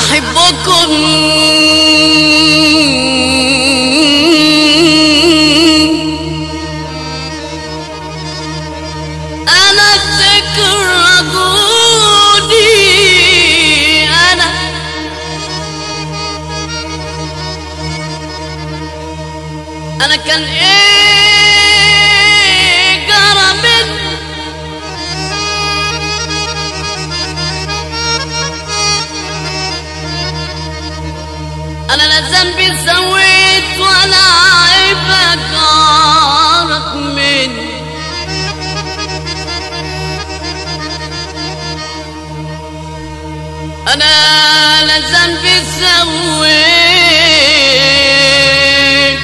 أحبكم أنا الذكر عقودي أنا أنا كان إيه جرى مني انا لا ذنبي سويت ولا عيبك عارك مني انا لا ذنبي سويت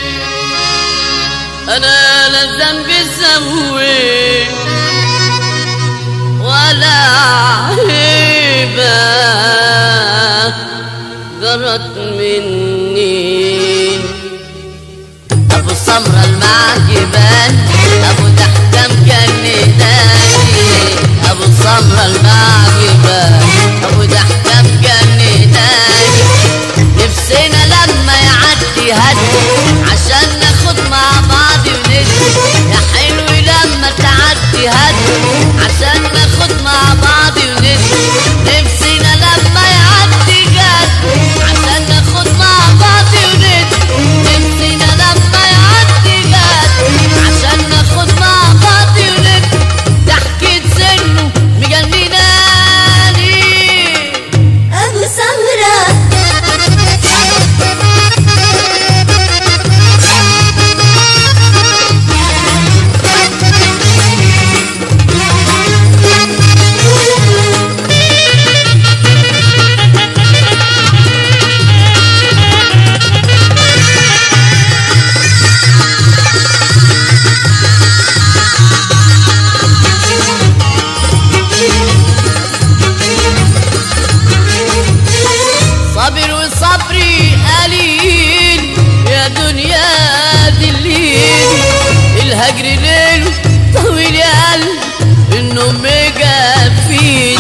انا لا ذنبي سويت ولا عيبك جرت مني ابو سمرة المعجبان ابو تحتم كان نداني ابو سمرة المعجبان ابو تحتم كان نداني نفسنا لما يعدي هدي عشان ناخد مع بعض وندي يا حلو لما تعدي هدي عشان ناخد مع بعض وندي نفسنا لما يعدي جد عشان ناخد مع بعض وندي نفسنا لما يعدي جد عشان ناخد مع بعض وندي ضحكة سنه مجنناني أبو سمرة صبر وصبري قليل يا دنيا دليل الهجر ليل طويل يا قلب انه مجفين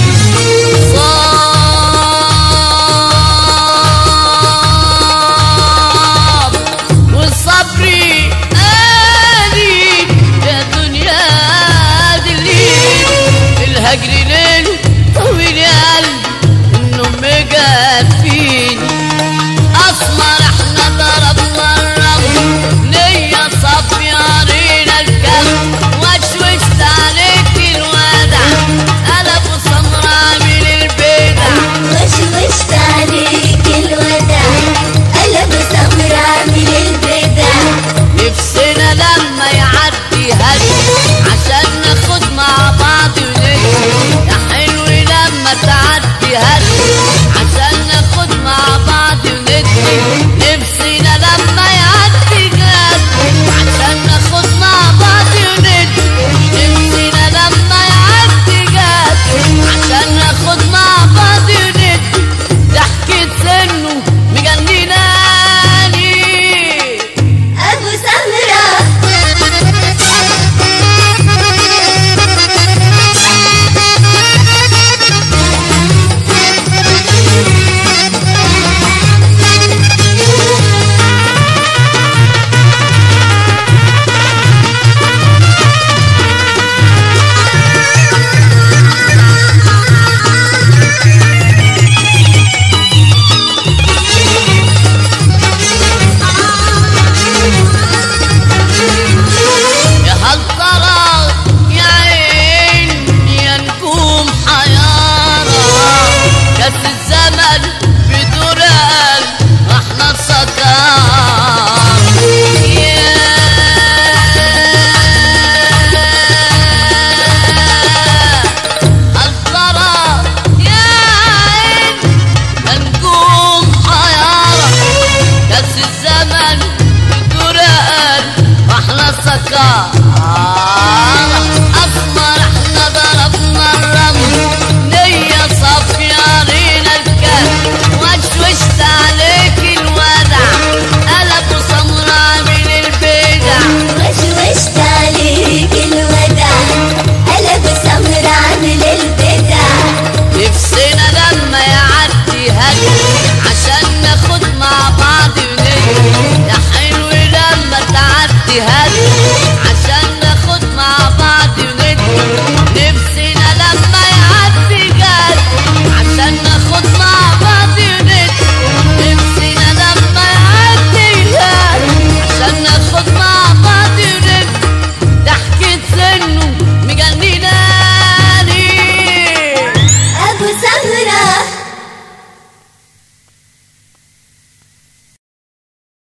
صاب وصبري قليل يا دنيا دليل الهجر ليل طويل يا قلب انه مجفين اسمر احنا ضربنا الرمل نية صفي علينا الكلب وشوشت عليك الودع قلب تاخد معاك